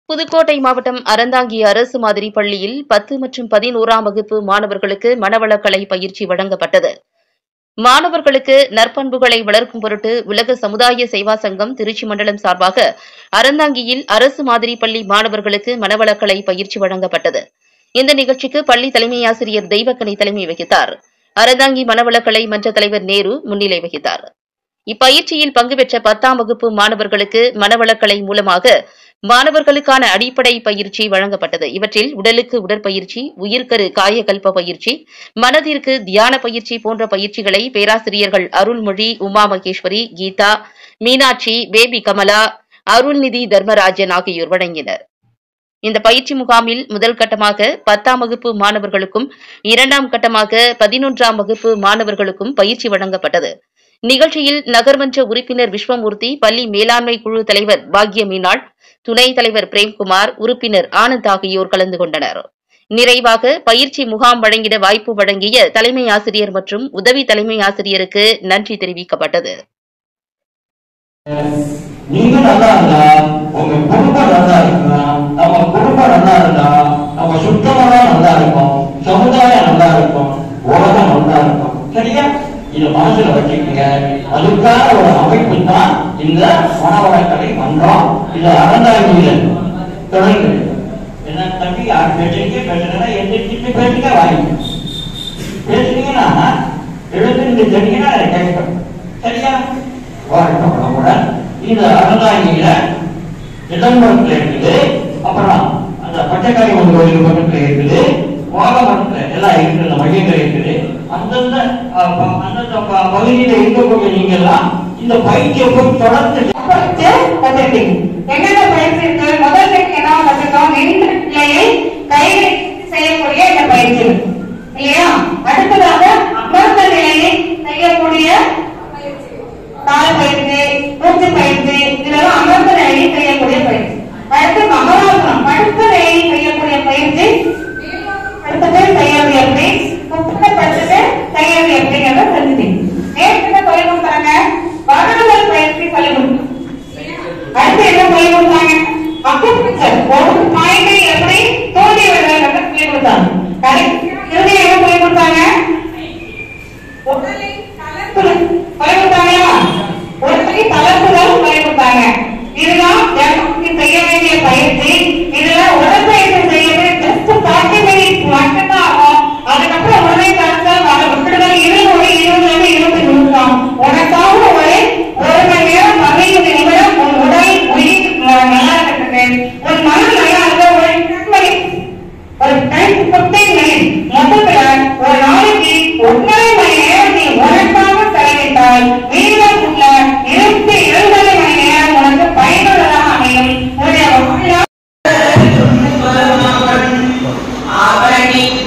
புதுக்கோட்டை மாவட்டம் அறந்தாங்கி அரசு மாதிரி பள்ளியில் பத்து மற்றும் பதினோராம் வகுப்பு மாணவர்களுக்கு மனவளக்கலை பயிற்சி வழங்கப்பட்டது மாணவர்களுக்கு நற்பண்புகளை வளர்க்கும் பொருட்டு உலக சமுதாய சேவா சங்கம் திருச்சி மண்டலம் சார்பாக அறந்தாங்கியில் அரசு மாதிரி பள்ளி மாணவர்களுக்கு மனவளக்கலை பயிற்சி வழங்கப்பட்டது இந்த நிகழ்ச்சிக்கு பள்ளி தலைமை ஆசிரியர் தெய்வக்கணி தலைமை வகித்தார் அறந்தாங்கி மனவளக்கலை மன்ற தலைவர் நேரு முன்னிலை வகித்தார் இப்பயிற்சியில் பங்கு பெற்ற பத்தாம் வகுப்பு மாணவர்களுக்கு மனவளக்கலை மூலமாக மாணவர்களுக்கான அடிப்படை பயிற்சி வழங்கப்பட்டது இவற்றில் உடலுக்கு உடற்பயிற்சி உயிர்க்கரு காயகல்ப பயிற்சி மனதிற்கு தியான பயிற்சி போன்ற பயிற்சிகளை பேராசிரியர்கள் அருள்மொழி உமா மகேஸ்வரி கீதா மீனாட்சி பேபி கமலா அருள்நிதி தர்மராஜன் ஆகியோர் வழங்கினர் இந்த பயிற்சி முகாமில் முதல் கட்டமாக பத்தாம் வகுப்பு மாணவர்களுக்கும் இரண்டாம் கட்டமாக பதினொன்றாம் வகுப்பு மாணவர்களுக்கும் பயிற்சி வழங்கப்பட்டது நிகழ்ச்சியில் நகர்மன்ற உறுப்பினர் விஸ்வமூர்த்தி பள்ளி மேலாண்மை குழு தலைவர் பாக்ய மீனாள் துணைத் தலைவர் பிரேம்குமார் உறுப்பினர் ஆனந்த் ஆகியோர் கலந்து கொண்டனர் நிறைவாக பயிற்சி முகாம் வழங்கிட வாய்ப்பு வழங்கிய தலைமை ஆசிரியர் மற்றும் உதவி தலைமை ஆசிரியருக்கு நன்றி தெரிவிக்கப்பட்டது நீங்க நல்லா இருந்தா உங்க குடும்பம் நல்லா இருக்கும் நம்ம குடும்பம் நல்லா இருந்தா நம்ம சுத்தமெல்லாம் நல்லா இருக்கும் சமுதாயம் நல்லா இருக்கும் உலகம் நல்லா இருக்கும் சரியா இத மனசுல வச்சுக்கோங்க அதுக்கான ஒரு அமைப்பு தான் இந்த மனவளக்கலை மன்றம் இது அறந்தாங்கியில தொடர்ந்து என்ன தம்பி யார் பேசுறீங்க பேசுறீங்கன்னா எந்திரிச்சு பேசுங்க வாங்க பேசுனீங்கன்னா எழுந்து நீங்க சொன்னீங்கன்னா அதை கேட்கணும் சரியா வாழ்க்கை வளமுடன் இந்த அறந்தாங்கியில சிதம்பரத்துல இருக்குது அப்புறம் அந்த பச்சைக்காரி ஒரு கோயில் பக்கத்துல இருக்குது வாகமரத்துல எல்லாம் இருக்குது அந்த மையங்கள் இருக்குது அந்தந்த அஹ், ப- அந்தந்த ப- பகுதியில இருக்கக்கூடிய நீங்க எல்லாம் இந்த பயிற்சியை போய் தொடர்ந்து படிச்சு கத்துக்கிட்டீங்க. என்னென்ன பயிற்சி இருக்கு முதல் செட் என்ன கத்துக்கிட்டோம் நின்ற நிலையை கைகளை செய்யக்கூடிய இந்த பயிற்சி இல்லையா அடுத்ததாக அமர்ந்த நிலையை செய்யக்கூடிய கால பயிற்சி மூச்சு பயிற்சி இதெல்லாம் அமர்ந்த நிலையை செய்யக்கூடிய பயிற்சி அடுத்து மகராசனம் படுத்த நிலையை செய்யக்கூடிய பயிற்சி அடுத்தது செய்யறது எப்படி முப்பது படுத்துட்டு செய்யறது எப்படிங்கிறத தெரிஞ்சுட்டீங்க நேற்று என்ன சொல்லி கொடுத்தாங்க வர்ணங்கள் பயிற்சி சொல்லி கொடுத்தாங்க அடுத்து என்ன சொல்லி கொடுத்தாங்க அக்குபஞ்சர் ஒரு பாயிண்டை எப்படி தோண்டி விடுறதுங்கிறத சொல்லி கொடுத்தாங்க கடைசி இறுதி என்ன சொல்லி கொடுத்தாங்க உடலை தளர்த்துதல் சொல்லி கொடுத்தாங்களா உடலை தளர்த்துதல் சொல்லி கொடுத்தாங்க இதுதான் தினமும் செய்ய வேண்டிய பயிற்சி இதுல உடற்பயிற்சி செய்யறது ஜஸ்ட் ஃபார்ட்டி மினிட்ஸ் மட்டும்தான் ஆகும் அதுக்கப்புறம் உடனே தளர்த்தல் அதை விட்டுடுதல் இருபது இருபதுல இருந்து இருபத்தி நிமிஷம் உனக்காக ஒரு ஒரு மணி நேரம் பதினைந்து நிமிடம் உன் உடல் உயிர் அஹ், நல்லா இருக்கிறது உன் மனம் நல்லா இருக்க ஒரு ten minutes ஒரு டென் பிப்டீன் மினிட் மொத்தத்துல ஒரு நாளைக்கு ஒன்றரை மணி நேரம் நீ உனக்காக செலவிட்டால் மீதம் உள்ள இருபத்தி இருபது மணி நேரம் உனக்கு பயனுள்ளதாக அமையும் உன்னுடைய வாழ்நாள் அவனி